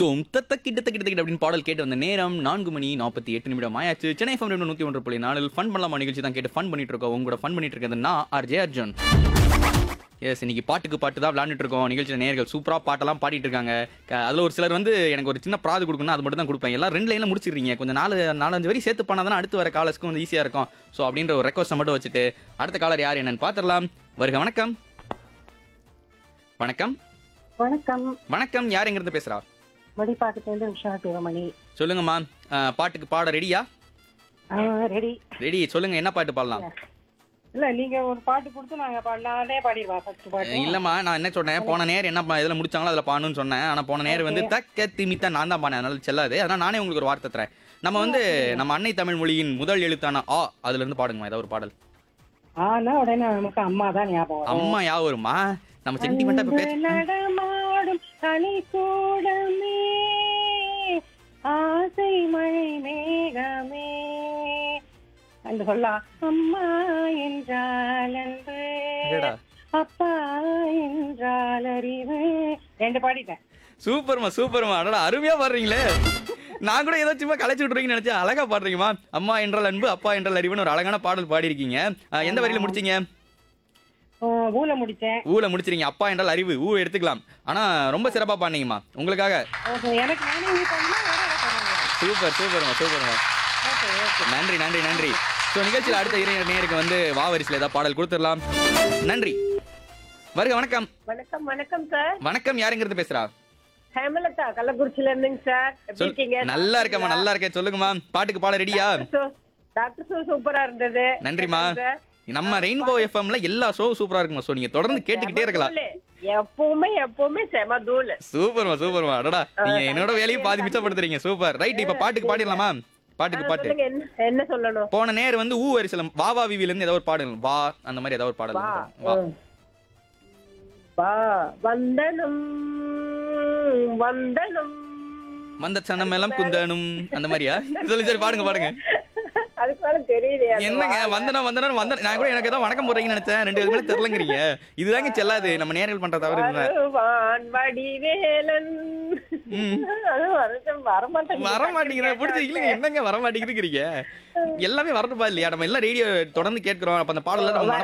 தோம் தத்த கிட்ட கிட்ட கிட்ட அப்படின்னு பாடல் கேட்டு வந்த நேரம் நான்கு மணி நாற்பத்தி எட்டு நிமிடம் ஆயாச்சு சென்னை எஃப்எம் ரெண்டு நூற்றி ஒன்று புள்ளி நாலில் ஃபன் பண்ணலாமா நிகழ்ச்சி தான் கேட்டு ஃபன் பண்ணிட்டு இருக்கோம் உங்களோட ஃபன் பண்ணிட்டு இருக்கிறது நான் ஆர் ஜே அர்ஜுன் எஸ் இன்னைக்கு பாட்டுக்கு பாட்டு தான் விளையாண்டுட்டு இருக்கோம் நிகழ்ச்சியில் நேர்கள் சூப்பராக பாட்டெல்லாம் பாடிட்டு இருக்காங்க க- அதுல ஒரு சிலர் வந்து எனக்கு ஒரு சின்ன ப்ராது கொடுக்கணும் அது மட்டும் தான் கொடுப்பேன் எல்லாம் ரெண்டு லைனில் முடிச்சிடுறீங்க கொஞ்சம் நாலு நாலஞ்சு வரி சேர்த்து பண்ணால் தானே அடுத்து வர காலஸ்க்கு வந்து ஈஸியாக இருக்கும் ஸோ அப்படின்ற ஒரு ரெக்வஸ்ட்டை மட்டும் வச்சுட்டு அடுத்த காலர் யார் என்னன்னு பார்த்துடலாம் வருக வணக்கம் வணக்கம் வணக்கம் வணக்கம் யார் எங்கிருந்து பேசுறா மடிப்பாக்கத்துலேருந்து உஷா சிவமணி சொல்லுங்கம்மா அஹ், பாட்டுக்கு பாட ரெடியா ரெடி ரெடி சொல்லுங்க என்ன பாட்டு பாடலாம் இல்ல நீங்க ஒரு பாட்டு கொடுத்து நாங்க பா- நானே பாடிடுவேன் ஃபர்ஸ்ட் பாட்டு இல்லம்மா நான் என்ன சொன்னேன் போன நேரம் என்ன பா- இதுல முடிச்சாங்களோ அதுல பாடணும்னு சொன்னேன் ஆனா போன நேரம் வந்து தக்க திமித்தா நான் தான் பானேன் அதனால செல்லாது அதனால நானே உங்களுக்கு ஒரு வார்த்தை தரேன் நம்ம வந்து நம்ம அன்னை தமிழ் மொழியின் முதல் எழுத்தான ஆ அதுல இருந்து பாடுங்கம்மா ஏதாவது ஒரு பாடல் ஆனா உடனே நமக்கு அம்மா தான் ஞாபகம் வரும். அம்மா யா வருமா நம்ம சென்டிமெண்டா இப்ப அன்பு பேச நடமாடும் கலிக்கூடமே ஆசை மழை மேகமே அந்த சொல்லலாம் அம்மா என்றால் அன்பு அடடா. அப்பா என்றால் அறிவு ரெண்டு பாடிட்டேன் சூப்பர்மா சூப்பர்மா அடடா அருமையா பாடுறீங்களே நான் கூட ஏதோ சும்மா கலைச்சு விட்றீங்கன்னு நினைச்சேன் அழகா பாடுறீங்கம்மா அம்மா என்றால் அன்பு அப்பா என்றால் அறிவுன்னு ஒரு அழகான பாடல் பாடியிருக்கீங்க அஹ், எந்த வரியில முடிச்சீங்க ஆ, ஊல முடிச்சேன் ஊல முடிச்சிருங்க அப்பா என்றால் அறிவு ஊ எடுத்துக்கலாம் ஆனா ரொம்ப சிறப்பா பாடுனீங்கம்மா உங்களுக்காக ஓகே, எனக்கு நானே இது பண்ணா வேற வேற பண்ணுங்க. சூப்பர் சூப்பர்மா சூப்பர்மா ஓகே ஓகே நன்றி நன்றி நன்றி ஸோ நிகழ்ச்சியில் அடுத்த இளைஞர் நேருக்கு வந்து வா வரிசையில் ஏதாவது பாடல் கொடுத்துடலாம் நன்றி வருக வணக்கம் வணக்கம் வணக்கம் சார் வணக்கம் யாருங்கிறது பேசுறா ஹேமலதா கள்ளக்குறிச்சில இருந்துங்க சார் எப்படி சொல் இருக்கீங்க நல்லா இருக்கேம்மா நல்லா இருக்கேன் சொல்லுங்கம்மா பாட்டுக்கு பாட ரெடியா டாக்டர் ஷோ சூப்பரா இருந்தது நன்றிம்மா சார். நம்ம ரெயின்போ எஃப்எம்ல எல்லா ஷோவும் சூப்பரா இருக்குமா ஸோ நீங்க தொடர்ந்து கேட்டுக்கிட்டே இருக்கலாம் தூளு. எப்பவுமே எப்பவுமே செம தூள் சூப்பர்மா சூப்பர்மா அடடா நீங்க என்னோட வேலையும் பாதி மிச்சப்படுத்துறீங்க சூப்பர் ரைட் இப்ப பாட்டுக்கு பாடிடலாமா பாட்டுக்கு பாட்டு சொல்லுங்க என்ன என்ன சொல்லணும் போன நேர் வந்து ஊ வரிசையில் வா வா விவில இருந்து ஏதாவது ஒரு பாடல் வா அந்த மாதிரி ஏதாவது ஒரு பாடல் வா வா ம். வா வந்தனம் வந்தனம் வந்த சனம் எல்லாம் குந்தனும் அந்த மாதிரியா சொல்லி சரி பாடுங்க பாடுங்க அதுக்கு மேல தெரியலையா அது என்னங்க வா. வந்தனா வந்தனா வந்த நான் கூட எனக்கு ஏதோ வணக்கம் போடுறீங்கன்னு நினைச்சேன் ரெண்டு பேரும் தெரியலங்கிறீங்க இதுதாங்க செல்லாது நம்ம நேர்கள் பண்ற தவறு இதுதான் வருவான் வடிவேலன் அது வருஷம் வரமாட்டேங்குது வர மாட்டேங்கிற பிடிச்சி இல்லைங்க என்னங்க வர மாட்டேங்குதுங்கிறீங்க எல்லாமே வரணுப்பா இல்லையா நம்ம எல்லாம் ரேடியோ தொடர்ந்து கேட்கிறோம் அப்ப அந்த பாடல நம்ம